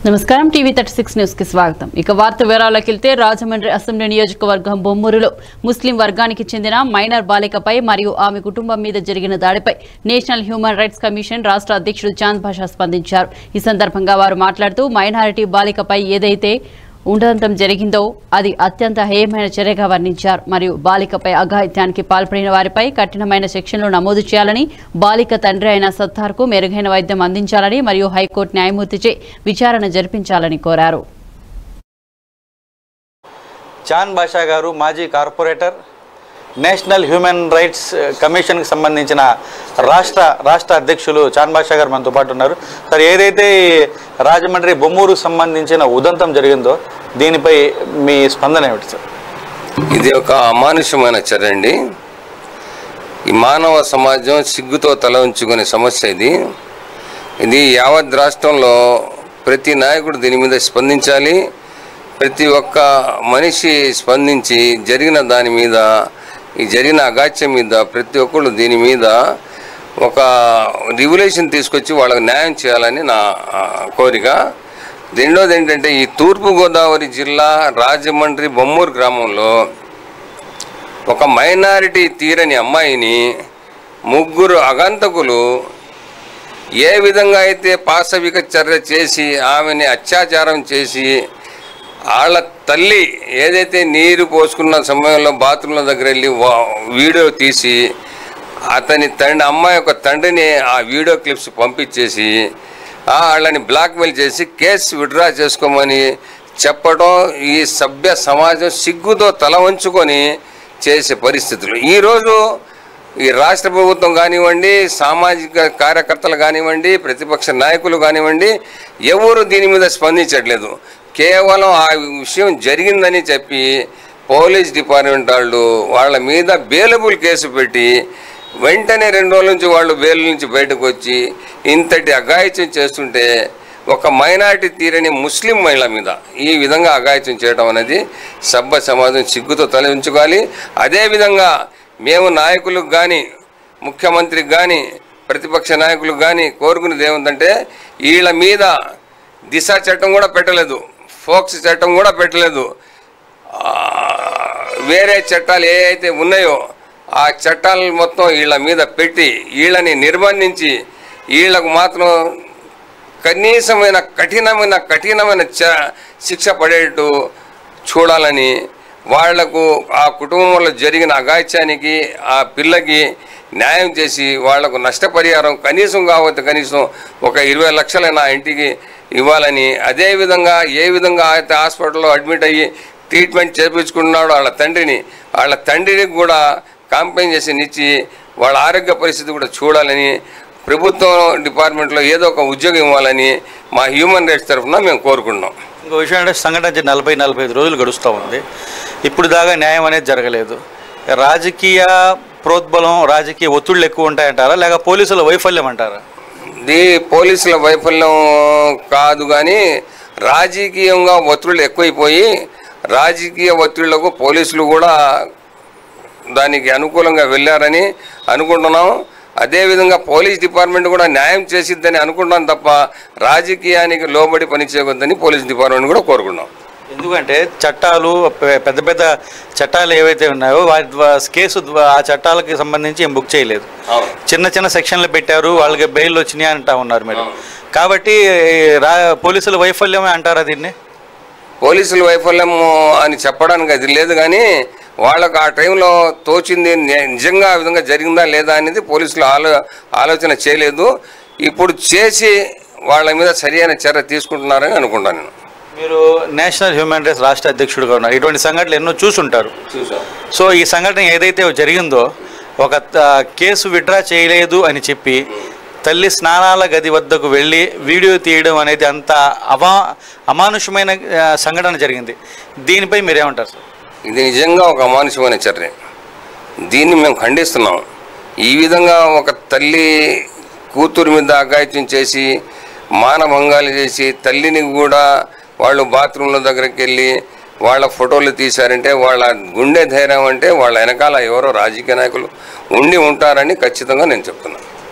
నమస్కారం TV thirty six news కి స్వాగతం ఇక వార్త వివరాల్లోకి వెళ్తే రాజమండ్రి అసెంబ్లీ నియోజకవర్గం బొమ్మూరులో ముస్లిం వర్గానికి చెందిన మైనర్ బాలికపై మరియు ఆమె కుటుంబం మీద జరిగిన దాడిపై నేషనల్ హ్యూమన్ రైట్స్ కమిషన్ రాష్ట్ర అధ్యక్షుడు చాంద్ భాషా స్పందించారు ఈ సందర్భంగా వారు మాట్లాడుతూ మైనారిటీ బాలికపై ఏదైతే ఉండదంతం జరిగిందో అది అత్యంత హేయమైన చర్యగా వర్ణించారు మరియు బాలికపై అఘాయిత్యానికి పాల్పడిన వారిపై కఠినమైన శిక్షణలు నమోదు చేయాలని బాలిక తండ్రి అయిన సత్తార్కు మెరుగైన వైద్యం అందించాలని మరియు హైకోర్టు న్యాయమూర్తిచే విచారణ జరిపించాలని కోరారు చాన్ బాషా గారు మాజీ కార్పొరేటర్ నేషనల్ హ్యూమన్ రైట్స్ కమిషన్కి సంబంధించిన రాష్ట్ర రాష్ట్ర అధ్యక్షులు చాన్ బాషా గారు మనతో పాటు ఉన్నారు సార్ ఏదైతే ఈ రాజమండ్రి బొమ్మూరు సంబంధించిన ఉదంతం జరిగిందో దీనిపై మీ స్పందన ఏమిటి సార్ ఇది ఒక అమానుషమైన చర్య అండి ఈ మానవ సమాజం సిగ్గుతో తల ఉంచుకునే సమస్య ఇది ఇది యావత్ రాష్ట్రంలో ప్రతి నాయకుడు దీని మీద స్పందించాలి ప్రతి ఒక్క మనిషి స్పందించి జరిగిన దాని మీద ఈ జరిగిన అగాత్యం మీద ప్రతి ఒక్కళ్ళు దీని మీద ఒక రిగులేషన్ తీసుకొచ్చి వాళ్ళకి న్యాయం చేయాలని నా ఆ, కోరిక రెండోది ఏంటంటే ఈ తూర్పుగోదావరి జిల్లా రాజమండ్రి బొమ్మూరు గ్రామంలో ఒక మైనారిటీ తీరని అమ్మాయిని ముగ్గురు అగంతకులు ఏ విధంగా అయితే పాశవిక చర్య చేసి ఆమెని అత్యాచారం చేసి వాళ్ళ తల్లి ఏదైతే నీరు పోసుకున్న సమయంలో బాత్రూంల దగ్గర వెళ్ళి వా- వీడియో తీసి అతని తండ్రి అమ్మాయి యొక్క తండ్రిని ఆ వీడియో క్లిప్స్ పంపించేసి ఆ వాళ్ళని బ్లాక్మెయిల్ చేసి కేసు విడ్రా చేసుకోమని చెప్పడం ఈ సభ్య సమాజం సిగ్గుతో తల వంచుకొని చేసే పరిస్థితులు ఈరోజు ఈ రాష్ట్ర ప్రభుత్వం కానివ్వండి సామాజిక కార్యకర్తలు కానివ్వండి ప్రతిపక్ష నాయకులు కానివ్వండి ఎవరు దీని మీద స్పందించట్లేదు కేవలం ఆ విషయం జరిగిందని చెప్పి పోలీస్ డిపార్ట్మెంట్ వాళ్ళు వాళ్ళ మీద బేలబుల్ కేసు పెట్టి వెంటనే రెండు రోజుల నుంచి వాళ్ళు బెయిల్ నుంచి బయటకు వచ్చి ఇంతటి అఘాయిత్యం చేస్తుంటే ఒక మైనారిటీ తీరని ముస్లిం మహిళ మీద ఈ విధంగా అఘాయిత్యం చేయడం అనేది సభ్య సమాజం సిగ్గుతో తల ఉంచుకోవాలి అదేవిధంగా మేము నాయకులకు కానీ ముఖ్యమంత్రికి కానీ ప్రతిపక్ష నాయకులకు కానీ కోరుకునేది ఏముందంటే వీళ్ళ మీద దిశ చట్టం కూడా పెట్టలేదు ఫోక్స్ చట్టం కూడా పెట్టలేదు ఆ, వేరే చట్టాలు ఏ అయితే ఉన్నాయో ఆ చట్టాలు మొత్తం వీళ్ళ మీద పెట్టి వీళ్ళని నిర్బంధించి వీళ్ళకు మాత్రం కనీసమైన కఠినమైన కఠినమైన చ- శిక్ష పడేట్టు చూడాలని వాళ్లకు ఆ కుటుంబంలో జరిగిన అగాత్యానికి ఆ పిల్లకి న్యాయం చేసి వాళ్లకు నష్టపరిహారం కనీసం కావద్దు కనీసం ఒక ఇరవై లక్షలైనా ఆ ఇంటికి ఇవ్వాలని అదేవిధంగా ఏ విధంగా అయితే హాస్పిటల్లో అడ్మిట్ అయ్యి ట్రీట్మెంట్ చేయించుకున్నాడు వాళ్ళ తండ్రిని వాళ్ళ తండ్రికి కూడా కాంపెన్సేషన్ ఇచ్చి వాళ్ళ ఆరోగ్య పరిస్థితి కూడా చూడాలని ప్రభుత్వం డిపార్ట్మెంట్లో ఏదో ఒక ఉద్యోగం ఇవ్వాలని మా హ్యూమన్ రైట్స్ తరఫున మేము కోరుకుంటున్నాం ఇంకో విషయం అంటే సంఘటన జరిగి నలభై నలభై ఐదు రోజులు గడుస్తూ ఉంది ఇప్పుడు దాకా న్యాయం అనేది జరగలేదు రాజకీయ ప్రోద్బలం రాజకీయ ఒత్తిళ్ళు ఎక్కువ ఉంటాయంటారా లేక పోలీసుల వైఫల్యం అంటారా ఇది పోలీసుల వైఫల్యం కాదు కానీ రాజకీయంగా ఒత్తిళ్ళు ఎక్కువైపోయి రాజకీయ ఒత్తిళ్లకు పోలీసులు కూడా దానికి అనుకూలంగా వెళ్ళారని అనుకుంటున్నాం అదేవిధంగా పోలీస్ డిపార్ట్మెంట్ కూడా న్యాయం చేసిద్దని అనుకుంటాం తప్ప రాజకీయానికి లోబడి పనిచేయవద్దని పోలీస్ డిపార్ట్మెంట్ కూడా కోరుకున్నాం ఎందుకంటే చట్టాలు పె- పెద్ద పెద్ద చట్టాలు ఏవైతే ఉన్నాయో వాటి ద్వా- కేసు ద్వా- ఆ చట్టాలకి సంబంధించి ఏం బుక్ చేయలేదు చిన్న చిన్న సెక్షన్లు పెట్టారు వాళ్ళకి బెయిల్ వచ్చినాయి అంటా ఉన్నారు మీరు కాబట్టి రా పోలీసుల వైఫల్యమే అంటారా దీన్ని పోలీసుల వైఫల్యం అని చెప్పడానికి అది లేదు కానీ వాళ్ళకు ఆ టైంలో తోచింది ని- నిజంగా ఆ విధంగా జరిగిందా లేదా అనేది పోలీసులు ఆలో ఆలోచన చేయలేదు ఇప్పుడు చేసి వాళ్ళ మీద సరియైన చర్య తీసుకుంటున్నారని అనుకుంటాను నేను మీరు నేషనల్ హ్యూమన్ రైట్స్ రాష్ట్ర అధ్యక్షుడిగా ఉన్నారు ఇటువంటి సంఘటనలు ఎన్నో చూసుంటారు చూసా సో ఈ సంఘటన ఏదైతే జరిగిందో ఒక త- కేసు విడ్రా చేయలేదు అని చెప్పి తల్లి స్నానాల గది వద్దకు వెళ్ళి వీడియో తీయడం అనేది అంత అవా అమానుషమైన ఆ, సంఘటన జరిగింది దీనిపై మీరేమంటారు సార్ ఇది నిజంగా ఒక అమానుషమైన చర్య దీన్ని మేము ఖండిస్తున్నాం ఈ విధంగా ఒక తల్లి కూతురు మీద అఘాయిత్యం చేసి మానభంగాలు చేసి తల్లిని కూడా వాళ్ళు బాత్రూంల దగ్గరికి వెళ్ళి వాళ్ళ ఫోటోలు తీశారంటే వాళ్ళ గుండె ధైర్యం అంటే వాళ్ళ వెనకాల ఎవరో రాజకీయ నాయకులు ఉండి ఉంటారని ఖచ్చితంగా నేను చెప్తున్నాను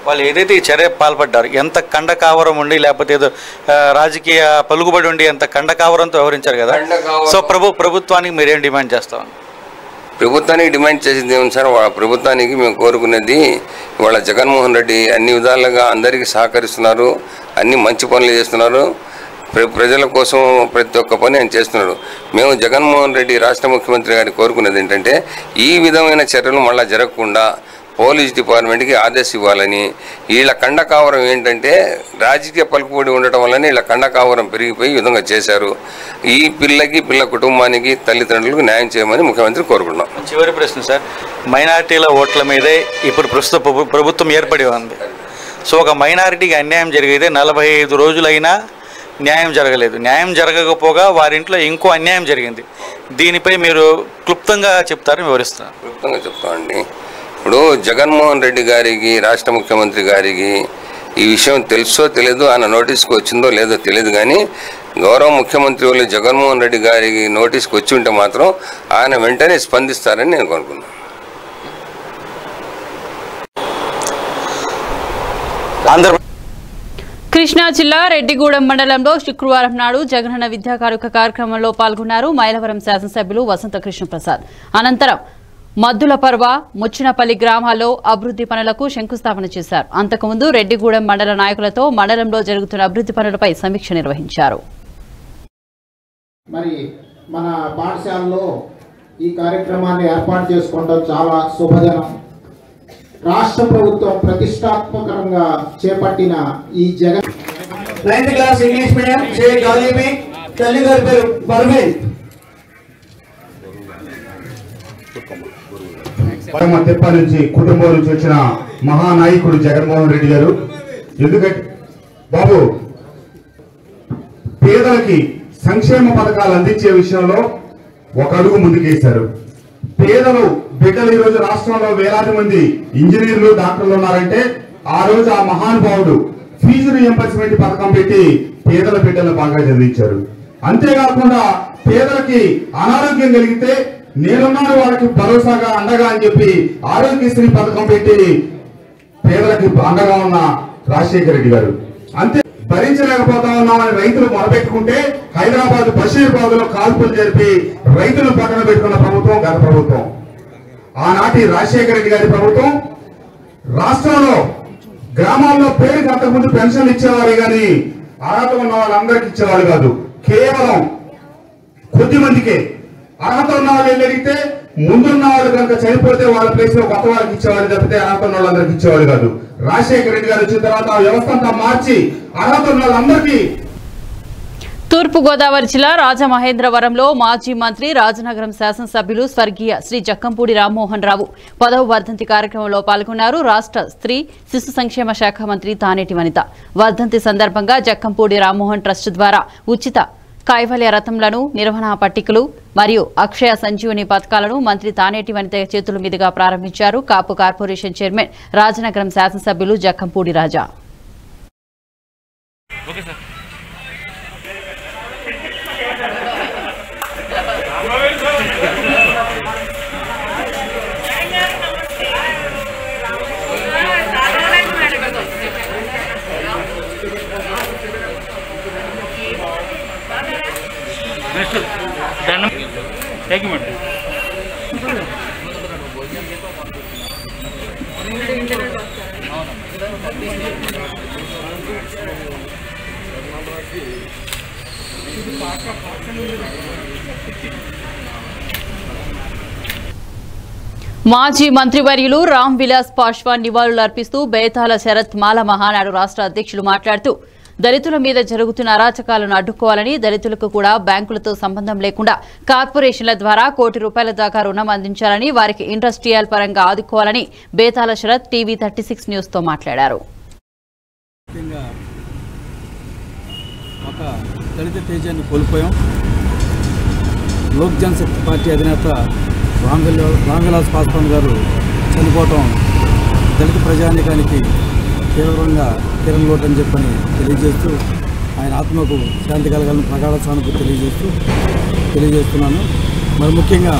వాళ్ళు ఏదైతే ఈ చర్య పాల్పడ్డారు ఎంత కండకావరం ఉండి లేకపోతే ఏదో ఆ, రాజకీయ పలుకుబడి ఉండి ఎంత కండకావరంతో వ్యవహరించారు కదా కండకావరం. సో ప్రభు ప్రభుత్వానికి మీరేం డిమాండ్ చేస్తాం ప్రభుత్వానికి డిమాండ్ చేసింది ఏమి సార్ వాళ్ళ ప్రభుత్వానికి మేము కోరుకునేది ఇవాళ జగన్మోహన్ రెడ్డి అన్ని విధాలుగా అందరికీ సహకరిస్తున్నారు అన్ని మంచి పనులు చేస్తున్నారు ప్ర- ప్రజల కోసం ప్రతి ఒక్క పని ఆయన చేస్తున్నాడు మేము జగన్మోహన్ రెడ్డి రాష్ట్ర ముఖ్యమంత్రి గారి కోరుకునేది ఏంటంటే ఈ విధమైన చర్యలు మళ్ళీ జరగకుండా పోలీస్ డిపార్ట్మెంట్కి ఆదేశం ఇవ్వాలని వీళ్ళ కండకావరం ఏంటంటే రాజకీయ పలుకుబడి ఉండటం వల్లనే వీళ్ళ కండకావరం పెరిగిపోయి ఈ విధంగా చేశారు ఈ పిల్లకి పిల్ల కుటుంబానికి తల్లిదండ్రులకు న్యాయం చేయమని ముఖ్యమంత్రి కోరుకుంటున్నాం చివరి ప్రశ్న సార్ మైనారిటీల ఓట్ల మీదే ఇప్పుడు ప్రస్తుత ప్రభు- ప్రభుత్వం ఏర్పడి ఉంది సో ఒక మైనారిటీకి అన్యాయం జరిగితే నలభై ఐదు రోజులైనా న్యాయం జరగలేదు న్యాయం జరగకపోగా వారింట్లో ఇంకో అన్యాయం జరిగింది దీనిపై మీరు క్లుప్తంగా చెప్తారని వివరిస్తున్నారు క్లుప్తంగా చెప్తామండి ఇప్పుడు జగన్మోహన్ రెడ్డి గారికి రాష్ట్ర ముఖ్యమంత్రి గారికి ఈ విషయం తెలుసో తెలియదు ఆయన నోటీస్కి వచ్చిందో లేదో తెలియదు కానీ గౌరవ ముఖ్యమంత్రి వాళ్ళు జగన్మోహన్ రెడ్డి గారికి నోటీస్కి వచ్చి ఉంటే మాత్రం ఆయన వెంటనే స్పందిస్తారని నేను కోరుకున్నాను ఆంధ్రప్రదేశ్ కృష్ణా జిల్లా రెడ్డిగూడెం మండలంలో శుక్రవారం నాడు జగనన్న విద్యా కానుక కార్యక్రమంలో పాల్గొన్నారు మైలవరం శాసనసభ్యులు వసంత కృష్ణప్రసాద్ అనంతరం మద్దుల పర్వ ముచ్చినపల్లి గ్రామాల్లో అభివృద్ధి పనులకు శంకుస్థాపన చేశారు అంతకుముందు రెడ్డిగూడెం మండల నాయకులతో మండలంలో జరుగుతున్న అభివృద్ధి పనులపై సమీక్ష నిర్వహించారు మరి మన పాఠశాలలో ఈ కార్యక్రమాన్ని ఏర్పాటు చేసుకోవడం చాలా శుభదినం రాష్ట్ర ప్రభుత్వం ప్రతిష్టాత్మకంగా చేపట్టిన ఈ Jagan ninth class English medium జే గాలిబి తల్లి గారి పేరు పర్వీన్ పరమ తిప్ప నుంచి కుటుంబం నుంచి వచ్చిన మహానాయకుడు జగన్మోహన్ రెడ్డి గారు ఎందుకంటే బాబు పేదలకి సంక్షేమ పథకాలు అందించే విషయంలో ఒక అడుగు ముందుకేశారు పేదలు బిడ్డలు ఈ రోజు రాష్ట్రంలో వేలాది మంది ఇంజనీర్లు డాక్టర్లు ఉన్నారంటే ఆ రోజు ఆ మహానుభావుడు ఫీజు రియంబర్స్మెంట్ పథకం పెట్టి పేదల బిడ్డలు బాగా చదివించారు అంతేకాకుండా పేదలకి అనారోగ్యం కలిగితే నేనున్నాను వాళ్ళకి భరోసాగా అండగా అని చెప్పి ఆరోగ్యశ్రీ పథకం పెట్టి పేదలకి అండగా ఉన్న రాజశేఖర రెడ్డి గారు అంతే భరించలేకపోతా ఉన్నామని రైతులు మొరపెట్టుకుంటే హైదరాబాద్ బషీర్బాద్ లో కాల్పులు జరిపి రైతులు పక్కన పెట్టుకున్న ప్రభుత్వం గత ప్రభుత్వం ఆనాటి రాజశేఖర రెడ్డి గారి ప్రభుత్వం రాష్ట్రంలో గ్రామాల్లో పేరుకి అంతకుముందు పెన్షన్ ఇచ్చేవారు కానీ అర్హత ఉన్న వాళ్ళందరికీ ఇచ్చేవారు కాదు కేవలం కొద్ది మందికే అర్హత ఉన్న వాళ్ళు వెళ్ళి అడిగితే ముందున్న వాళ్ళు కనుక చనిపోతే వాళ్ళ ప్లేస్ లో కొత్త వాళ్ళకి ఇచ్చేవాళ్ళు తప్పితే అర్హత ఉన్న వాళ్ళందరికీ ఇచ్చేవాళ్ళు కాదు రాజశేఖర రెడ్డి గారు వచ్చిన తర్వాత ఆ వ్యవస్థ అంతా మార్చి అర్హత ఉన్న వాళ్ళందరికీ తూర్పుగోదావరి జిల్లా రాజమహేంద్రవరంలో మాజీ మంత్రి రాజనగరం శాసనసభ్యులు స్వర్గీయ శ్రీ జక్కంపూడి రామ్మోహన్ రావు పదవ వర్ధంతి కార్యక్రమంలో పాల్గొన్నారు రాష్ట్ర స్త్రీ శిశు సంక్షేమ శాఖ మంత్రి తానేటి వనిత వర్ధంతి సందర్భంగా జక్కంపూడి రామ్మోహన్ ట్రస్ట్ ద్వారా ఉచిత కైవల్య రథంలను నిర్వహణ పట్టికలు మరియు అక్షయ సంజీవని పథకాలను మంత్రి తానేటి వనిత చేతుల మీదుగా ప్రారంభించారు కాపు కార్పొరేషన్ చైర్మన్ రాజనగరం శాసనసభ్యులు జక్కంపూడి రాజా మాజీ మంత్రివర్యులు రామ్ విలాస్ పాశ్వాన్ నివాళులు అర్పిస్తూ బేతాల శరత్ మాల మహానాడు రాష్ట్ర అధ్యక్షులు మాట్లాడుతూ దళితుల మీద జరుగుతున్న అరాచకాలను అడ్డుకోవాలని దళితులకు కూడా బ్యాంకులతో సంబంధం లేకుండా కార్పొరేషన్ల ద్వారా కోటి రూపాయల దాకా రుణం అందించాలని వారికి ఇండస్ట్రియల్ పరంగా ఆదుకోవాలని Betala Sarath TV thirty six news తో మాట్లాడారు ముఖ్యంగా ఒక దళిత తేజాన్ని కోల్పోయాం లోక్ జనశక్తి పార్టీ అధినేత రామ్విల్ రామ్విలాస్ పాస్వాన్ గారు చనిపోవటం దళిత ప్రజానికానికి తీవ్రంగా తీరం లోటు అని చెప్పని తెలియజేస్తూ ఆయన ఆత్మకు శాంతి కలగాలని ప్రగాఢ సానుభూతి తెలియజేస్తూ తెలియజేస్తున్నాను మరి ముఖ్యంగా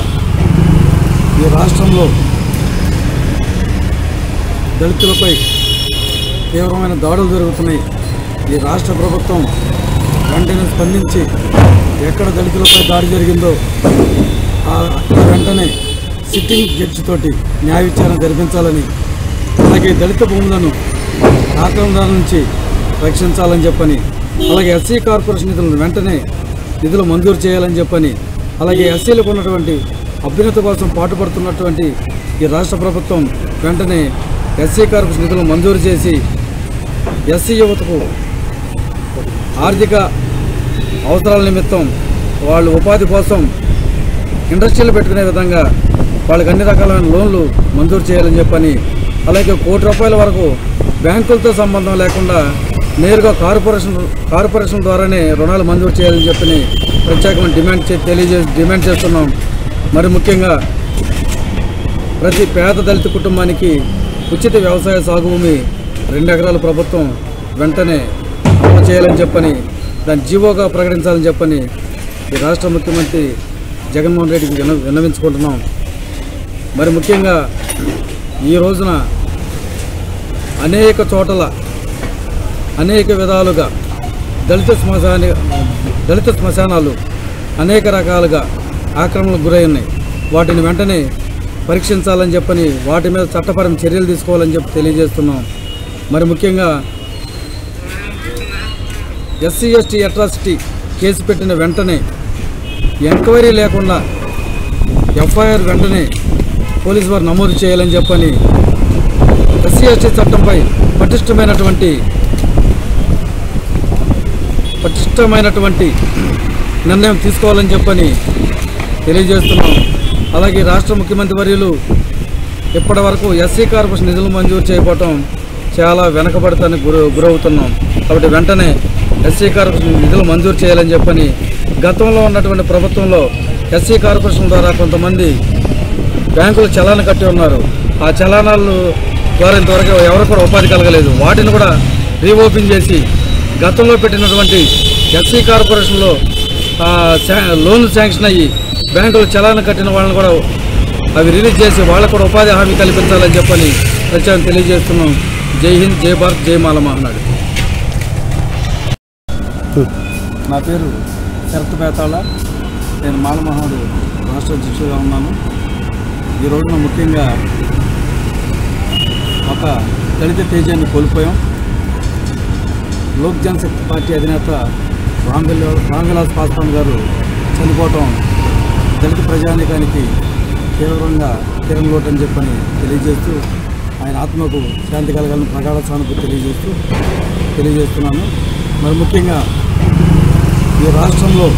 ఈ రాష్ట్రంలో దళితులపై తీవ్రమైన దాడులు జరుగుతున్నాయి ఈ రాష్ట్ర ప్రభుత్వం వెంటనే స్పందించి ఎక్కడ దళితులపై దాడి జరిగిందో ఆ అక్కడ వెంటనే సిట్టింగ్ జడ్జి తోటి న్యాయ విచారణ జరిపించాలని అలాగే దళిత భూములను ఆక్రమణదారుల నుంచి రక్షించాలని చెప్పని అలాగే ఎస్సీ కార్పొరేషన్ నిధులను వెంటనే నిధులు మంజూరు చేయాలని చెప్పని అలాగే ఎస్సీలకు ఉన్నటువంటి అభ్యున్నతి కోసం పాటుపడుతున్నటువంటి ఈ రాష్ట్ర ప్రభుత్వం వెంటనే ఎస్సీ కార్పొరేషన్ నిధులను మంజూరు చేసి ఎస్సీ యువతకు ఆర్థిక అవసరాల నిమిత్తం వాళ్ళు ఉపాధి కోసం ఇండస్ట్రీలు పెట్టుకునే విధంగా వాళ్ళకి అన్ని రకాలైన లోన్లు మంజూరు చేయాలని చెప్పని అలాగే కోటి రూపాయల వరకు బ్యాంకులతో సంబంధం లేకుండా నేరుగా కార్పొరేషన్ కార్పొరేషన్ ద్వారానే రుణాలు మంజూరు చేయాలని చెప్పని ప్రత్యేకమైన డిమాండ్ చే తెలియజే డిమాండ్ చేస్తున్నాం మరి ముఖ్యంగా ప్రతి పేద దళిత కుటుంబానికి ఉచిత వ్యవసాయ సాగు భూమి రెండు ఎకరాల ప్రభుత్వం వెంటనే అమలు చేయాలని చెప్పని దాన్ని జీవోగా ప్రకటించాలని చెప్పని ఈ రాష్ట్ర ముఖ్యమంత్రి జగన్మోహన్ రెడ్డికి విన్న విన్నవించుకుంటున్నాం మరి ముఖ్యంగా ఈ రోజున అనేక చోట్ల అనేక విధాలుగా దళిత శ్మశాన దళిత శ్మశానాలు అనేక రకాలుగా ఆక్రమణకు గురై ఉన్నాయి వాటిని వెంటనే పరీక్షించాలని చెప్పని వాటి మీద చట్టపరమైన చర్యలు తీసుకోవాలని చెప్పి తెలియజేస్తున్నాం మరి ముఖ్యంగా ఎస్సీ ఎస్టీ అట్రాసిటీ కేసు పెట్టిన వెంటనే ఎంక్వైరీ లేకుండా ఎఫ్ఐఆర్ వెంటనే పోలీసు వారు నమోదు చేయాలని చెప్పని ఎస్సీ ఎస్టీ చట్టంపై పటిష్టమైనటువంటి పటిష్టమైనటువంటి నిర్ణయం తీసుకోవాలని చెప్పని తెలియజేస్తున్నాం అలాగే రాష్ట్ర ముఖ్యమంత్రి వర్యులు ఇప్పటి వరకు ఎస్సీ కార్పొరేషన్ నిధులు మంజూరు చేయకపోవటం చాలా వెనకబడతానికి గురి గురవుతున్నాం కాబట్టి వెంటనే ఎస్సీ కార్పొరేషన్ నిధులు మంజూరు చేయాలని చెప్పని గతంలో ఉన్నటువంటి ప్రభుత్వంలో ఎస్సీ కార్పొరేషన్ ద్వారా కొంతమంది బ్యాంకులు చలాన కట్టి ఉన్నారు ఆ చలానాలు ద్వారా ఇంతవరకు ఎవరు కూడా ఉపాధి కలగలేదు వాటిని కూడా రీఓపెన్ చేసి గతంలో పెట్టినటువంటి ఎస్సీ కార్పొరేషన్లో ఆ, శా- లోన్లు శాంక్షన్ అయ్యి బ్యాంకులు చలాన కట్టిన వాళ్ళని కూడా అవి రిలీజ్ చేసి వాళ్ళకు కూడా ఉపాధి హామీ కల్పించాలని చెప్పని ప్రచారం తెలియజేస్తున్నాం జై హింద్ జై భారత్ జై మాల మహానాడు నా పేరు శరత్ బేతాళ నేను మాల మహానాడు రాష్ట్ర అధ్యక్షుడిగా ఉన్నాను ఈ రోజున ముఖ్యంగా ఒక దళిత తేజాన్ని కోల్పోయాం లోక్ జనశక్తి పార్టీ అధినేత రాంగల్ రాంగలాస్ పాస్వాన్ గారు చనిపోవటం దళిత ప్రజానికానికి తీవ్రంగా తీరం లోటు అని చెప్పని తెలియజేస్తూ ఆయన ఆత్మకు శాంతి కలగాలని ప్రగాఢ సానుభూతి తెలియజేస్తూ తెలియజేస్తున్నాను మరి ముఖ్యంగా ఈ రాష్ట్రంలో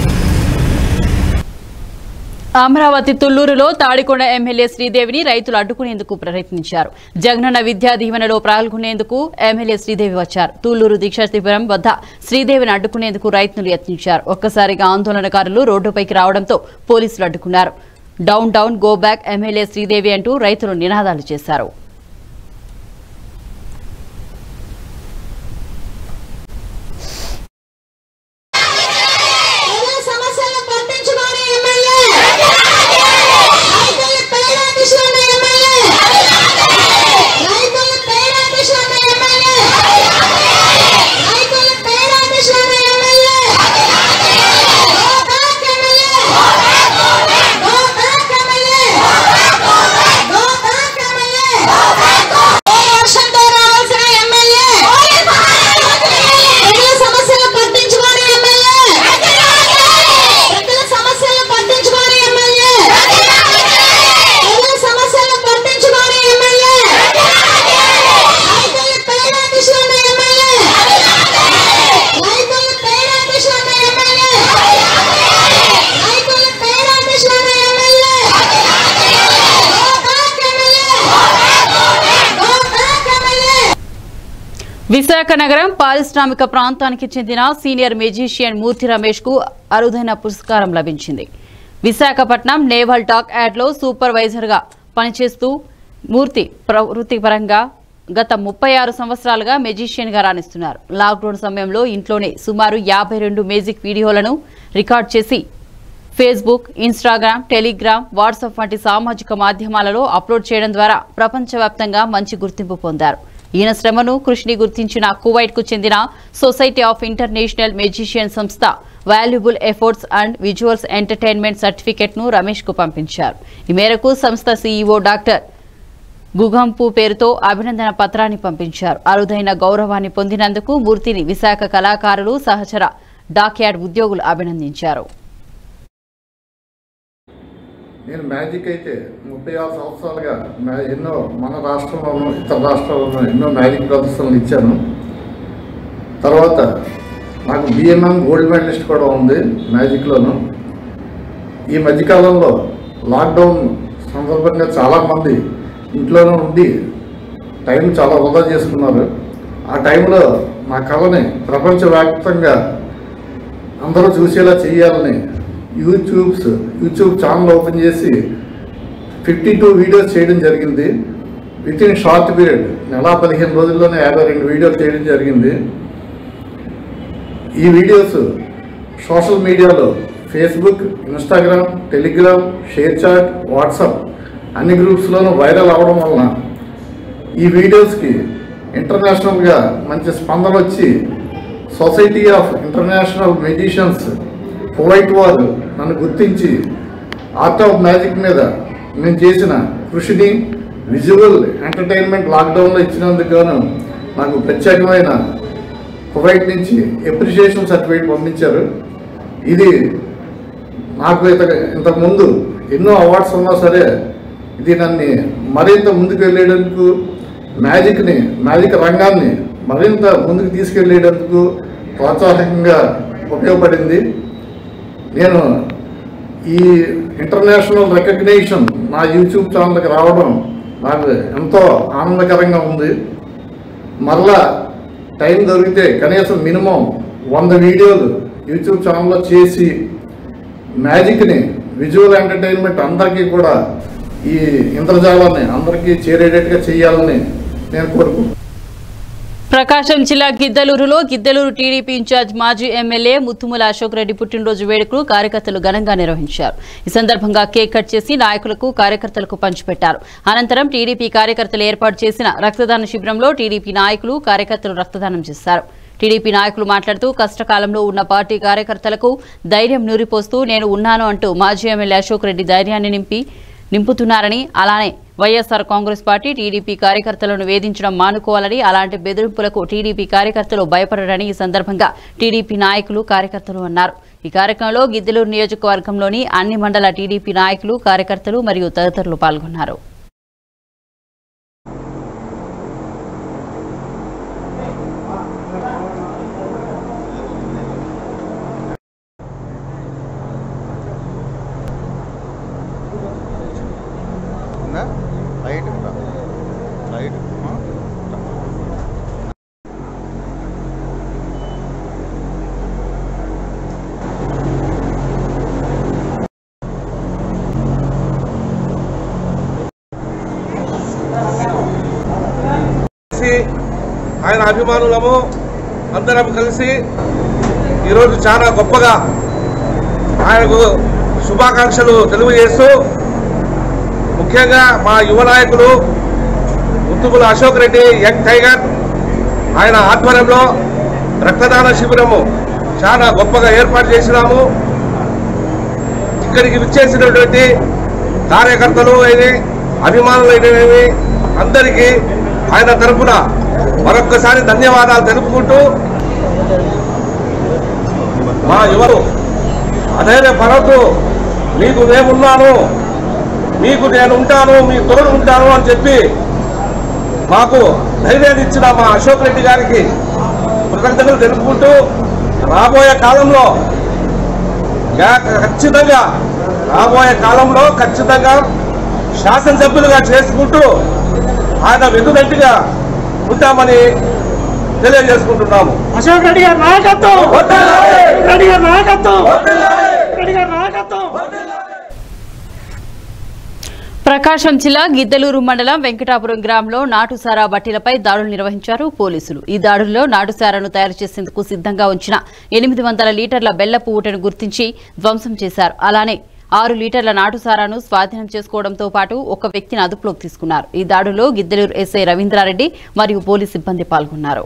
అమరావతి తుళ్లూరులో తాడికొండ ఎమ్మెల్యే శ్రీదేవిని రైతులు అడ్డుకునేందుకు ప్రయత్నించారు జగనన్న విద్యా దీవెనలో పాల్గొనేందుకు ఎమ్మెల్యే శ్రీదేవి వచ్చారు తుళ్లూరు దీక్షా శిబిరం వద్ద శ్రీదేవిని అడ్డుకునేందుకు రైతులు యత్నించారు ఒక్కసారిగా ఆందోళనకారులు రోడ్డుపైకి రావడంతో పోలీసులు అడ్డుకున్నారు down down go back MLA Sridevi అంటూ రైతులు నినాదాలు చేశారు ప్రజల సమస్యలను పట్టించుకోని ఎమ్మెల్యే రైతుల పేడ తీసుకున్న ఎమ్మెల్యే రైతుల పేడ తీసుకున్న ఎమ్మెల్యే రైతుల పేడ తీసుకున్న MLA go back MLA go back MLA go back MLA ఏ వర్షంతో రావాల్సిన ఎమ్మెల్యే ప్రజల సమస్యలు పట్టించుకోని ఎమ్మెల్యే ప్రజల సమస్యలు పట్టించుకోని ఎమ్మెల్యే ప్రజల సమస్యలు పట్టించుకోని ఎమ్మెల్యే రైతుల పేడ తీసుకున్న ఎమ్మెల్యే రైతుల పేడ తీసుకున్న ఎమ్మెల్యే రైతుల పేడ తీసుకున్న MLA go back MLA go back MLA Visakha నగరం పారిశ్రామిక ప్రాంతానికి చెందిన సీనియర్ మెజిషియన్ మూర్తి రమేష్ కు అరుదైన పురస్కారం లభించింది విశాఖపట్నం నేవల్ టాక్ యాడ్ లో సూపర్వైజర్ గా పనిచేస్తూ మూర్తి ప్రవృత్తిపరంగా గత ముప్పై ఆరు సంవత్సరాలుగా మెజిషియన్ గా రాణిస్తున్నారు లాక్డౌన్ సమయంలో ఇంట్లోనే సుమారు యాభై రెండు మ్యూజిక్ వీడియోలను రికార్డ్ చేసి ఫేస్బుక్ ఇన్స్టాగ్రామ్ టెలిగ్రామ్ వాట్సాప్ వంటి సామాజిక మాధ్యమాలలో అప్లోడ్ చేయడం ద్వారా ప్రపంచవ్యాప్తంగా మంచి గుర్తింపు పొందారు ఈయన శ్రమను కృషిని గుర్తించిన కువైట్ కు చెందిన సొసైటీ ఆఫ్ ఇంటర్నేషనల్ మెజిషియన్ సంస్థ valuable efforts and visuals entertainment certificate ను రమేష్ కు పంపించారు ఈ మేరకు సంస్థ సీఈఓ డాక్టర్ గుగంపు పేరుతో అభినందన పత్రాన్ని పంపించారు అరుదైన గౌరవాన్ని పొందినందుకు మూర్తిని విశాఖ కళాకారులు సహచర డాక్యార్డ్ ఉద్యోగులు అభినందించారు నేను మ్యాజిక్ అయితే ముప్పై ఆరు సంవత్సరాలుగా మ్యా- ఎన్నో మన రాష్ట్రంలోనూ ఇతర రాష్ట్రాల్లోనూ ఎన్నో మ్యాజిక్ ప్రదర్శనలు ఇచ్చాను తర్వాత నాకు బిఎంఎం గోల్డ్ మెడలిస్ట్ కూడా ఉంది మ్యాజిక్లోను ఈ మధ్యకాలంలో లాక్డౌన్ సందర్భంగా చాలామంది ఇంట్లోనే ఉండి టైం చాలా వృధా చేసుకున్నారు ఆ టైంలో నా కళని ప్రపంచవ్యాప్తంగా అందరూ చూసేలా చేయాలని యూట్యూబ్స్ యూట్యూబ్ ఛానల్ ఓపెన్ చేసి ఫిఫ్టీ టూ వీడియోస్ చేయడం జరిగింది విత్ ఇన్ షార్ట్ పీరియడ్ నెల పదిహేను రోజుల్లోనే యాభై రెండు వీడియోలు చేయడం జరిగింది ఈ వీడియోస్ సోషల్ మీడియాలో Facebook Instagram Telegram ShareChat WhatsApp అన్ని గ్రూప్స్లోనూ వైరల్ అవడం వలన ఈ వీడియోస్కి ఇంటర్నేషనల్గా మంచి స్పందన వచ్చి society of international magicians Kuwait వారు నన్ను గుర్తించి ఆర్ట్ ఆఫ్ మ్యాజిక్ మీద నేను చేసిన కృషిని విజువల్ ఎంటర్టైన్మెంట్ లాక్డౌన్లో ఇచ్చినందుకు గాను నాకు ప్రత్యేకమైన కువైట్ నుంచి ఎప్రిషియేషన్ సర్టిఫికేట్ పంపించారు ఇది నాకు ఇంత ఇంతకుముందు ఎన్నో అవార్డ్స్ ఉన్నా సరే ఇది నన్ను మరింత ముందుకు వెళ్ళేందుకు మ్యాజిక్ని మ్యాజిక్ రంగాన్ని మరింత ముందుకు తీసుకెళ్ళేందుకు ప్రోత్సాహకంగా ఉపయోగపడింది నేను ఈ ఇంటర్నేషనల్ రికగ్నేషన్ నా యూట్యూబ్ ఛానల్కి రావడం నాకు ఎంతో ఆనందకరంగా ఉంది మరలా టైం దొరికితే కనీసం మినిమం వంద వీడియోలు యూట్యూబ్ ఛానల్లో చేసి మ్యాజిక్ని విజువల్ ఎంటర్టైన్మెంట్ అందరికీ కూడా ఈ ఇంద్రజాలాన్ని అందరికీ చేరేటట్టుగా చేయాలని నేను కోరుకుంటున్నాను ప్రకాశం జిల్లా గిద్దలూరులో గిద్దలూరు టీడీపీ ఇన్ఛార్జ్ మాజీ ఎమ్మెల్యే ముత్తుముల అశోక్ రెడ్డి పుట్టినరోజు వేడుకలు కార్యకర్తలు ఘనంగా నిర్వహించారు ఈ సందర్భంగా కేక్ కట్ చేసి నాయకులకు కార్యకర్తలకు పంచిపెట్టారు అనంతరం టీడీపీ కార్యకర్తలు ఏర్పాటు చేసిన రక్తదాన శిబిరంలో టీడీపీ నాయకులు కార్యకర్తలు రక్తదానం చేశారు టీడీపీ నాయకులు మాట్లాడుతూ కష్టకాలంలో ఉన్న పార్టీ కార్యకర్తలకు ధైర్యం నూరిపోస్తూ నేను ఉన్నాను అంటూ మాజీ ఎమ్మెల్యే అశోక్ రెడ్డి ధైర్యాన్ని నింపి నింపుతున్నారని అలానే వైఎస్ఆర్ కాంగ్రెస్ పార్టీ టీడీపీ కార్యకర్తలను వేధించడం మానుకోవాలని అలాంటి బెదిరింపులకు టీడీపీ కార్యకర్తలు భయపడరని ఈ సందర్భంగా టీడీపీ నాయకులు కార్యకర్తలు అన్నారు ఈ కార్యక్రమంలో గిద్దలూరు నియోజకవర్గంలోని అన్ని మండల టీడీపీ నాయకులు కార్యకర్తలు మరియు తదితరులు పాల్గొన్నారు లైట్ లైట్ కలిసి ఆయన అభిమానులము అందరం కలిసి ఈరోజు చాలా గొప్పగా ఆయనకు శుభాకాంక్షలు తెలియజేస్తూ ముఖ్యంగా మా యువ నాయకులు ముత్తుగుల అశోక్ రెడ్డి యంగ్ టైగర్ ఆయన ఆధ్వర్యంలో రక్తదాన శిబిరము చాలా గొప్పగా ఏర్పాటు చేసినాము ఇక్కడికి విచ్చేసినటువంటి కార్యకర్తలు అయిన అభిమానులు అయినవి అందరికీ ఆయన తరపున మరొక్కసారి ధన్యవాదాలు తెలుపుకుంటూ మా యువరు అధైర్య పడద్దు మీకు నేనున్నాను మీకు నేను ఉంటాను మీ తోడు ఉంటాను అని చెప్పి మాకు ధైర్యాన్ని ఇచ్చిన మా అశోక్ రెడ్డి గారికి కృతజ్ఞతలు తెలుపుకుంటూ రాబోయే కాలంలో గా- ఖచ్చితంగా రాబోయే కాలంలో ఖచ్చితంగా శాసనసభ్యులుగా చేసుకుంటూ ఆయన వెన్నుదంటిగా ఉంటామని తెలియజేసుకుంటున్నాము అశోక్ రెడ్డి గారి నాయకత్వం రెడ్డి గారి నాయకత్వం రెడ్డి గారి నాయకత్వం ప్రకాశం జిల్లా గిద్దలూరు మండలం వెంకటాపురం గ్రామంలో నాటుసారా బట్టీలపై దాడులు నిర్వహించారు పోలీసులు ఈ దాడుల్లో నాటుసారాను తయారు చేసేందుకు సిద్ధంగా ఉంచిన ఎనిమిది వందల లీటర్ల బెల్లపు ఊటను గుర్తించి ధ్వంసం చేశారు అలానే ఆరు లీటర్ల నాటుసారాను స్వాధీనం చేసుకోవడంతో పాటు ఒక వ్యక్తిని అదుపులోకి తీసుకున్నారు ఈ దాడిలో గిద్దలూరు ఎస్ఐ రవీంద్రారెడ్డి మరియు పోలీస్ సిబ్బంది పాల్గొన్నారు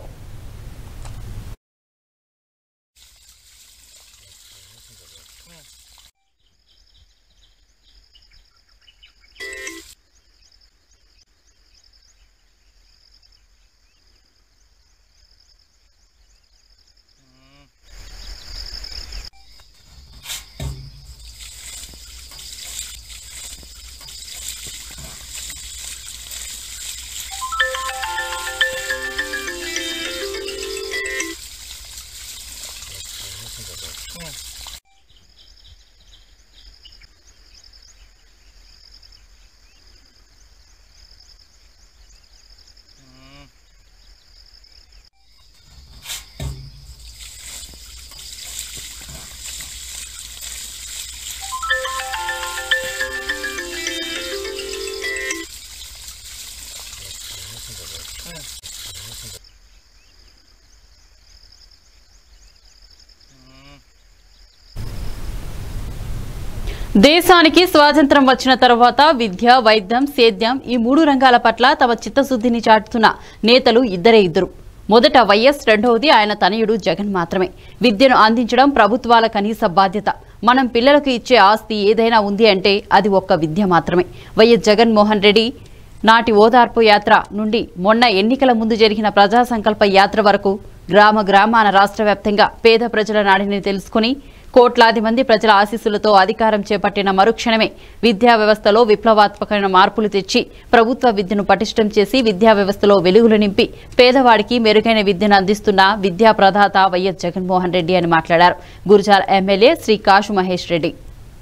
దేశానికి స్వాతంత్రం వచ్చిన తర్వాత విద్య వైద్యం సేద్యం ఈ మూడు రంగాల పట్ల తమ చిత్తశుద్ధిని చాటుతున్న నేతలు ఇద్దరే ఇద్దరు మొదట వైఎస్ రెండవది ఆయన తనయుడు జగన్ మాత్రమే విద్యను అందించడం ప్రభుత్వాల కనీస బాధ్యత మనం పిల్లలకు ఇచ్చే ఆస్తి ఏదైనా ఉంది అంటే అది ఒక్క విద్య మాత్రమే వైఎస్ జగన్మోహన్ రెడ్డి నాటి ఓదార్పు యాత్ర నుండి మొన్న ఎన్నికల ముందు జరిగిన ప్రజా సంకల్ప యాత్ర వరకు గ్రామ గ్రామాన రాష్ట్ర వ్యాప్తంగా పేద ప్రజల నాడిని తెలుసుకుని కోట్లాది మంది ప్రజల ఆశీస్సులతో అధికారం చేపట్టిన మరుక్షణమే విద్యా వ్యవస్థలో విప్లవాత్మకమైన మార్పులు తెచ్చి ప్రభుత్వ విద్యను పటిష్టం చేసి విద్యా వ్యవస్థలో వెలుగులు నింపి పేదవాడికి మెరుగైన విద్యను అందిస్తున్న విద్యా ప్రదాత వైఎస్ జగన్మోహన్ రెడ్డి అని మాట్లాడారు గురుజాల ఎమ్మెల్యే శ్రీ కాశు మహేష్ రెడ్డి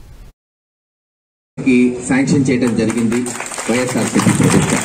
కి శాంక్షన్ చేయడం జరిగింది వైఎస్ఆర్సీపీ ప్రభుత్వం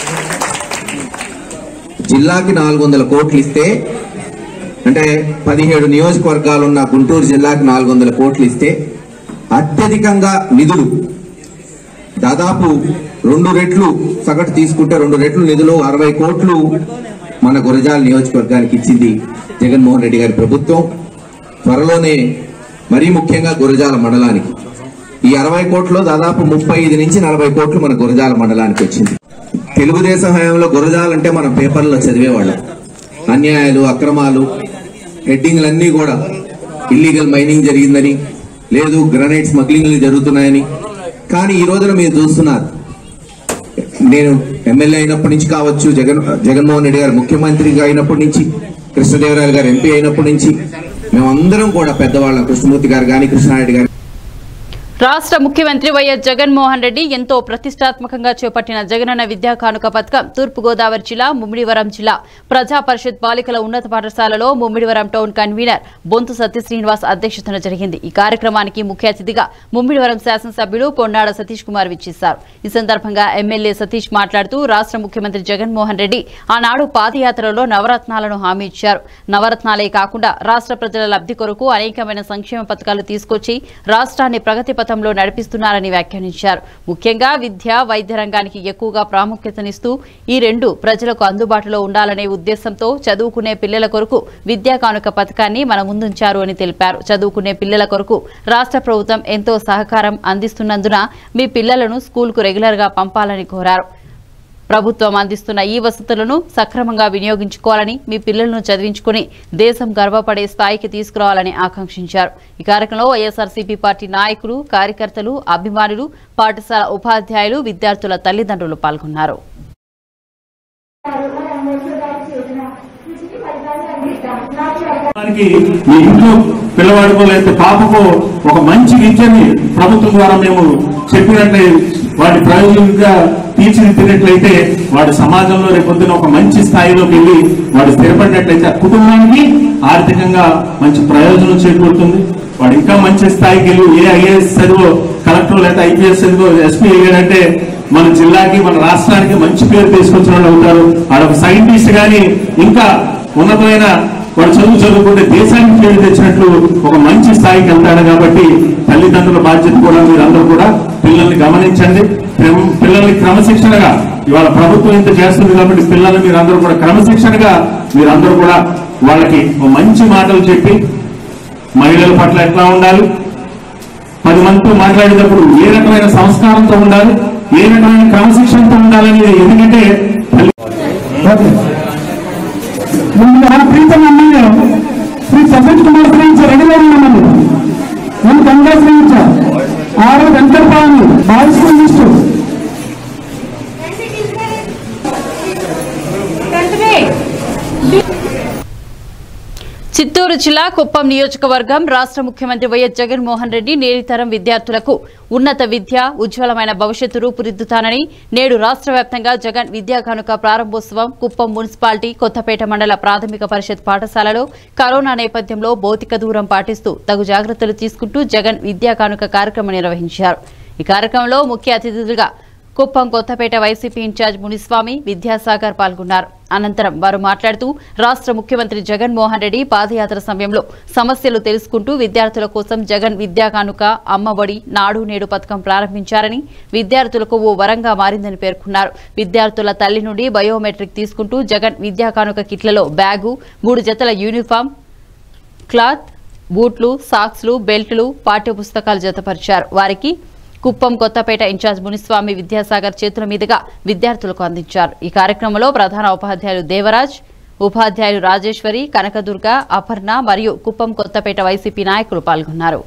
జిల్లాకి నాలుగు వందల కోట్లు ఇస్తే అంటే పదిహేడు నియోజకవర్గాలు ఉన్న గుంటూరు జిల్లాకి నాలుగు వందల కోట్లు ఇస్తే అత్యధికంగా నిధులు దాదాపు రెండు రెట్లు సగటు తీసుకుంటే రెండు రెట్లు నిధులు అరవై కోట్లు మన గురజాల నియోజకవర్గానికి ఇచ్చింది జగన్మోహన్ రెడ్డి గారి ప్రభుత్వం త్వరలోనే మరీ ముఖ్యంగా గురజాల మండలానికి ఈ అరవై కోట్లు దాదాపు ముప్పై ఐదు నుంచి నలభై కోట్లు మన గురజాల మండలానికి వచ్చింది తెలుగుదేశం హయాంలో గురజాల అంటే మనం పేపర్లో చదివేవాళ్ళం అన్యాయాలు అక్రమాలు హెడ్డింగ్లన్నీ కూడా ఇల్లీగల్ మైనింగ్ జరిగిందని లేదు గ్రనైట్ స్మగ్లింగ్లు జరుగుతున్నాయని కానీ ఈ రోజున మీరు చూస్తున్నారు నేను ఎమ్మెల్యే అయినప్పటి నుంచి కావచ్చు జగన్ జగన్మోహన్ రెడ్డి గారు ముఖ్యమంత్రిగా అయినప్పటి నుంచి కృష్ణదేవరాయలు గారు ఎంపీ అయినప్పటి నుంచి మేమందరం కూడా పెద్దవాళ్ళం కృష్ణమూర్తి గారు కానీ కృష్ణారెడ్డి గారు రాష్ట్ర ముఖ్యమంత్రి వైఎస్ జగన్మోహన్ రెడ్డి ఎంతో ప్రతిష్టాత్మకంగా చేపట్టిన జగనన్న విద్యా కానుక పథకం తూర్పుగోదావరి జిల్లా ముమ్మిడివరం జిల్లా ప్రజా పరిషత్ బాలికల ఉన్నత పాఠశాలలో ముమ్మిడివరం టౌన్ కన్వీనర్ బొంతు సత్య శ్రీనివాస్ అధ్యక్షతన జరిగింది ఈ కార్యక్రమానికి ముఖ్య అతిథిగా ముమ్మిడివరం శాసనసభ్యుడు పొన్నాడ సతీష్ కుమార్ విచ్చేశారు ఈ సందర్భంగా ఎమ్మెల్యే సతీష్ మాట్లాడుతూ రాష్ట్ర ముఖ్యమంత్రి జగన్మోహన్ రెడ్డి ఆనాడు పాదయాత్రలో నవరత్నాలను హామీ ఇచ్చారు నవరత్నాలే కాకుండా రాష్ట్ర ప్రజల లబ్ధి కొరకు అనేకమైన సంక్షేమ పథకాలు తీసుకొచ్చి రాష్ట్రాన్ని ప్రగతి పథంలో నడిపిస్తున్నారని వ్యాఖ్యానించారు ముఖ్యంగా విద్య వైద్య రంగానికి ఎక్కువగా ప్రాముఖ్యతనిస్తూ ఈ రెండు ప్రజలకు అందుబాటులో ఉండాలనే ఉద్దేశంతో చదువుకునే పిల్లల కొరకు విద్యా కానుక పథకాన్ని మన ముందుంచారు అని తెలిపారు చదువుకునే పిల్లల కొరకు రాష్ట్ర ప్రభుత్వం ఎంతో సహకారం అందిస్తున్నందున మీ పిల్లలను స్కూల్కు రెగ్యులర్గా పంపాలని కోరారు ప్రభుత్వం అందిస్తున్న ఈ వసతులను సక్రమంగా వినియోగించుకోవాలని మీ పిల్లలను చదివించుకుని దేశం గర్వపడే స్థాయికి తీసుకురావాలని ఆకాంక్షించారు ఈ కార్యక్రమంలో వైఎస్ఆర్సీపీ పార్టీ నాయకులు కార్యకర్తలు అభిమానులు పాఠశాల ఉపాధ్యాయులు విద్యార్థుల తల్లిదండ్రులు పాల్గొన్నారు దానికి మీ ఇంట్లో పిల్లవాడికో లేకపోతే పాపకో ఒక మంచి విద్యని ప్రభుత్వం ద్వారా మేము చెప్పినట్లే వాడి ప్రయోజనంగా తీర్చిదిద్దినట్లయితే వాడి సమాజంలో రేపొద్దున ఒక మంచి స్థాయిలోకి వెళ్ళి వాడు స్థిరపడినట్లయితే ఆ కుటుంబానికి ఆర్థికంగా మంచి ప్రయోజనం చేకూరుతుంది వాడు ఇంకా మంచి స్థాయికి వెళ్ళి ఏ ఐఏఎస్ చదువు కలెక్టర్ లేదా ఐపీఎస్ చదువు ఎస్పీ అయ్యాడంటే మన జిల్లాకి మన రాష్ట్రానికి మంచి పేరు తీసుకొచ్చిన వాళ్ళు అవుతారు వాడు ఒక సైంటిస్ట్ కానీ ఇంకా ఉన్నతమైన వాడు చదువు చదువుకుంటే దేశానికి పేరు తెచ్చినట్లు ఒక మంచి స్థాయికి వెళ్తాడు కాబట్టి తల్లిదండ్రుల బాధ్యత కూడా మీరందరూ కూడా పిల్లల్ని గమనించండి క్రమ- పిల్లల్ని క్రమశిక్షణగా ఇవాళ ప్రభుత్వం ఇంత చేస్తుంది కాబట్టి పిల్లల్ని మీరందరూ కూడా క్రమశిక్షణగా మీరందరూ కూడా వాళ్ళకి ఒక మంచి మాటలు చెప్పి మహిళల పట్ల ఎట్లా ఉండాలి పది మందితో మాట్లాడేటప్పుడు ఏ రకమైన సంస్కారంతో ఉండాలి ఏ రకమైన క్రమశిక్షణతో ఉండాలనేది ఎందుకంటే ముందుగా ప్రీతం ఎమ్మెల్యే శ్రీ సతీష్ కుమార్ శ్రీంచ రెడీగా ఉన్నామని నేను గంగా శ్రీంచ ఆరు Venkatapani boys school list Chittoor జిల్లా కుప్పం నియోజకవర్గం రాష్ట్ర ముఖ్యమంత్రి వైఎస్ జగన్మోహన్ రెడ్డి నేటితరం విద్యార్థులకు ఉన్నత విద్య ఉజ్వలమైన భవిష్యత్తు రూపుదిద్దుతానని నేడు రాష్ట్ర వ్యాప్తంగా జగన్ విద్యా కానుక ప్రారంభోత్సవం కుప్పం మున్సిపాలిటీ కొత్తపేట మండల ప్రాథమిక పరిషత్ పాఠశాలలో కరోనా నేపథ్యంలో భౌతిక దూరం పాటిస్తూ తగు జాగ్రత్తలు తీసుకుంటూ జగన్ విద్యా కానుక కార్యక్రమం నిర్వహించారు ఈ కార్యక్రమంలో ముఖ్య అతిథులుగా కుప్పం కొత్తపేట వైసీపీ ఇన్ఛార్జ్ మునిస్వామి విద్యాసాగర్ పాల్గొన్నారు అనంతరం వారు మాట్లాడుతూ రాష్ట్ర ముఖ్యమంత్రి జగన్మోహన్ రెడ్డి పాదయాత్ర సమయంలో సమస్యలు తెలుసుకుంటూ విద్యార్థుల కోసం జగన్ విద్యా కానుక అమ్మఒడి నాడు నేడు పథకం ప్రారంభించారని విద్యార్థులకు ఓ వరంగా మారిందని పేర్కొన్నారు విద్యార్థుల తల్లి నుండి బయోమెట్రిక్ తీసుకుంటూ జగన్ విద్యా కానుక కిట్లలో బ్యాగు మూడు జతల యూనిఫామ్ క్లాత్ బూట్లు సాక్స్లు బెల్ట్లు పాఠ్యపుస్తకాలు జతపరిచారు వారికి కుప్పం కొత్తపేట ఇన్ఛార్జ్ మునిస్వామి విద్యాసాగర్ చేతుల మీదుగా విద్యార్థులకు అందించారు ఈ కార్యక్రమంలో ప్రధాన ఉపాధ్యాయులు దేవరాజ్ ఉపాధ్యాయులు రాజేశ్వరి కనకదుర్గ అపర్ణ మరియు కుప్పం కొత్తపేట వైసీపీ నాయకులు పాల్గొన్నారు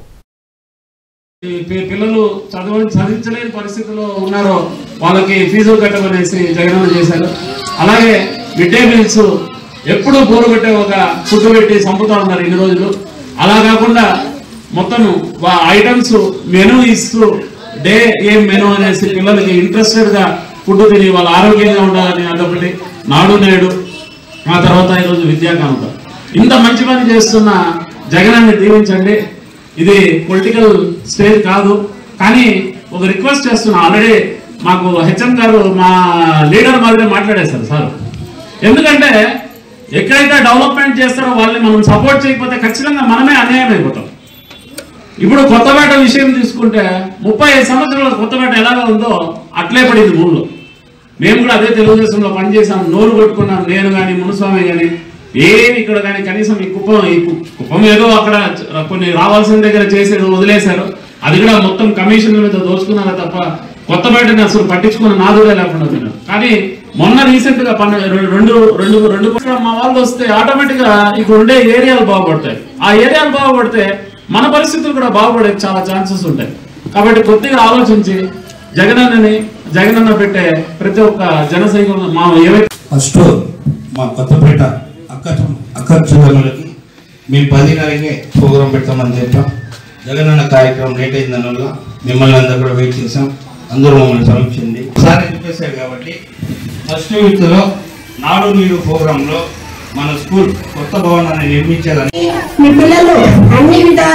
ఈ పి- పిల్లలు చదవ చదివించలేని పరిస్థితిలో ఉన్నారో వాళ్ళకి ఫీజులు కట్టమనేసి జగనన్న చేశారు అలాగే మిడ్ డే మీల్స్ ఎప్పుడూ బోరు పెట్టే ఒక ఫుడ్ పెట్టి చంపుతా ఉన్నారు ఇన్ని రోజులు అలా కాకుండా మొత్తం ఐటమ్స్ మెనూ ఇస్తూ డే ఏం మెనూ అనేసి పిల్లలకి ఇంట్రెస్టెడ్ గా ఫుడ్ తిని వాళ్ళు ఆరోగ్యంగా ఉండాలని అదొకటి నాడు నేడు ఆ తర్వాత ఈరోజు విద్యా కానుక ఇంత మంచి పని చేస్తున్న జగనాన్ని దీవించండి ఇది పొలిటికల్ స్టేజ్ కాదు కానీ ఒక రిక్వెస్ట్ చేస్తున్నా ఆల్రెడీ మాకు హెచ్ఎం గారు మా లీడర్ మాదిరి మాట్లాడేశారు సార్ ఎందుకంటే ఎక్కడైతే డెవలప్మెంట్ చేస్తారో వాళ్ళని మనం సపోర్ట్ చేయకపోతే ఖచ్చితంగా మనమే అన్యాయం అయిపోతాం ఇప్పుడు కొత్తపేట విషయం తీసుకుంటే ముప్పై ఐదు సంవత్సరాల కొత్తపేట ఎలాగా ఉందో అట్లే పడింది భూమిలో మేము కూడా అదే తెలుగుదేశంలో పనిచేసాం నోరు కొట్టుకున్నాం నేను కానీ మునుస్వామి కానీ ఏమి ఇక్కడ కానీ కనీసం ఈ కుప్పం ఈ కు- కుప్పం ఏదో అక్కడ చ- కొన్ని రావాల్సిన దగ్గర చేసేది వదిలేశారు అది కూడా మొత్తం కమిషన్ల మీద దోచుకున్నారా తప్ప కొత్తపేటని అసలు పట్టించుకున్న నాదుడే లేకుండా పోయినారు కానీ మొన్న రీసెంట్ గా పన్ను రెండు రెండు రెండు రెండు పక్షాలు మా వాళ్ళు వస్తే ఆటోమేటిక్ గా ఇక్కడ ఉండే ఏరియాలు బాగుపడతాయి ఆ ఏరియాలు బాగుపడితే మన పరిస్థితులు కూడా బాగుపడే చాలా ఛాన్సెస్ ఉంటాయి కాబట్టి కొద్దిగా ఆలోచించి జగనన్నని జగనన్న పెట్టే ప్రతి ఒక్క జన సైనికులు మా ఏవైతే ఫస్ట్ మా కొత్తపేట అక్క అక్క చెల్లెమ్మలకి మేము పదిన్నరకే ప్రోగ్రాం పెడతామని చెప్పాం జగనన్న కార్యక్రమం లేట్ అయిన దానివల్ల మిమ్మల్ని అందరూ కూడా వెయిట్ చేసాం అందరూ మమ్మల్ని సమీక్షింది ఒకసారి చెప్పేశారు కాబట్టి ఫస్ట్ వీక్లో నాడు నీరు ప్రోగ్రాంలో మన స్కూల్ కొత్త భవనాన్ని నిర్మించాలని మీ పిల్లలు అన్ని విధాల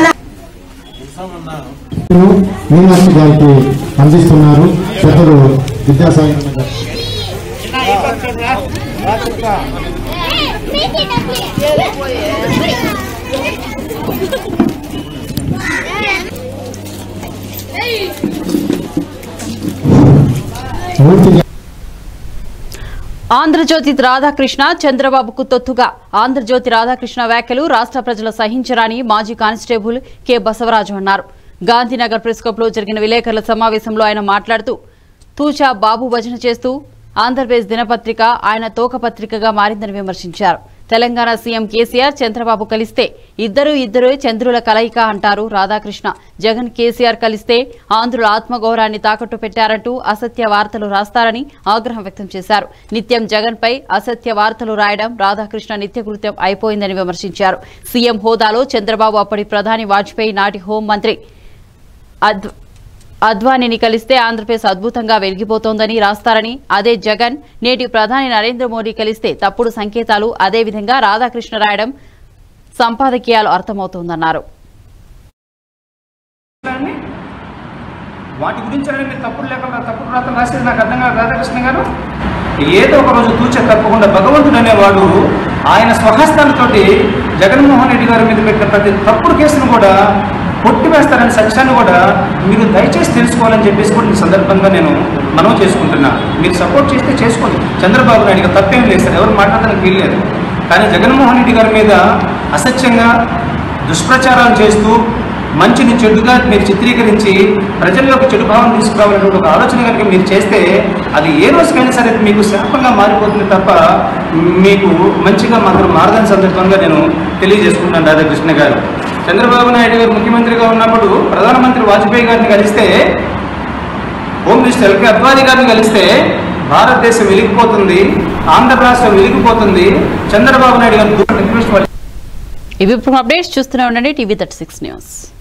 మీనాక్షి గారికి అందిస్తున్నారు పెద్దలు విద్యాసాగర్ గారు పూర్తిగా ఆంధ్రజ్యోతి రాధాకృష్ణ చంద్రబాబుకు తొత్తుగా ఆంధ్రజ్యోతి రాధాకృష్ణ వ్యాఖ్యలు రాష్ట్ర ప్రజలు సహించరాని మాజీ కానిస్టేబుల్ కె బసవరాజు అన్నారు గాంధీనగర్ ప్రెస్ క్లబ్ లో జరిగిన విలేకరుల సమావేశంలో ఆయన మాట్లాడుతూ తూచా బాబు భజన చేస్తూ ఆంధ్రప్రదేశ్ దినపత్రిక ఆయన తోక పత్రికగా మారిందని విమర్శించారు తెలంగాణ సీఎం కేసీఆర్ చంద్రబాబు కలిస్తే ఇద్దరు ఇద్దరు చంద్రుల కలయిక అంటారు రాధాకృష్ణ జగన్ కేసీఆర్ కలిస్తే ఆంధ్రుల ఆత్మగౌరవాన్ని తాకట్టు పెట్టారంటూ అసత్య వార్తలు రాస్తారని ఆగ్రహం వ్యక్తం చేశారు నిత్యం జగన్ పై అసత్య వార్తలు రాయడం రాధాకృష్ణ నిత్యకృత్యం అయిపోయిందని విమర్శించారు సీఎం హోదాలో చంద్రబాబు అప్పటి ప్రధాని వాజ్పేయి నాటి హోంమంత్రి అద్వ అద్వానీని కలిస్తే ఆంధ్రప్రదేశ్ అద్భుతంగా వెలిగిపోతోందని రాస్తారని అదే జగన్ నేటి ప్రధాని నరేంద్ర మోడీ కలిస్తే తప్పుడు సంకేతాలు అదే విధంగా రాధాకృష్ణ రాయడం సంపాదకీయాలు అర్థమవుతోందన్నారు వాటి గురించి అనేది మీరు తప్పుడు లేకుండా తప్పుడు రాతలు రాసేది నాకు అర్థం కాదు రాధాకృష్ణ గారు ఏదో ఒక రోజు తూచే తప్పకుండా భగవంతుడు అనేవాడు ఆయన స్వహస్తాలతోటి జగన్మోహన్ రెడ్డి గారి మీద పెట్టిన ప్రతి తప్పుడు కేసును కూడా కొట్టివేస్తారనే సత్యాన్ని కూడా మీరు దయచేసి తెలుసుకోవాలని చెప్పేసి కూడా ఈ సందర్భంగా నేను మనం చేసుకుంటున్నా మీరు సపోర్ట్ చేస్తే చేసుకోండి చంద్రబాబు నాయుడు గారు తప్పేం లేదు సార్ ఎవరు మాట్లాడడానికి వీల్లేదు కానీ జగన్మోహన్ రెడ్డి గారి మీద అసత్యంగా దుష్ప్రచారాలు చేస్తూ మంచిని చెడుగా మీరు చిత్రీకరించి ప్రజల్లోకి చెడు భావం తీసుకురావాలనే ఒక ఆలోచన కనుక మీరు చేస్తే అది ఏ రోజుకైనా సరే మీకు శాపంగా మారిపోతుంది తప్ప మీకు మంచిగా మాత్రం మారదని సందర్భంగా నేను తెలియజేసుకుంటాను రాధాకృష్ణ గారు చంద్రబాబు నాయుడు గారు ముఖ్యమంత్రిగా ఉన్నప్పుడు ప్రధానమంత్రి వాజ్పేయి గారిని కలిస్తే హోమ్ మినిస్టర్ ఎల్కే అద్వానీ గారిని కలిస్తే భారతదేశం వెలిగిపోతుంది ఆంధ్ర రాష్ట్రం వెలిగిపోతుంది చంద్రబాబు నాయుడు గారు రిక్వెస్ట్ ఇవి ఇప్పుడు అప్డేట్స్ చూస్తూనే ఉండండి టీవీ థర్టీ సిక్స్ న్యూస్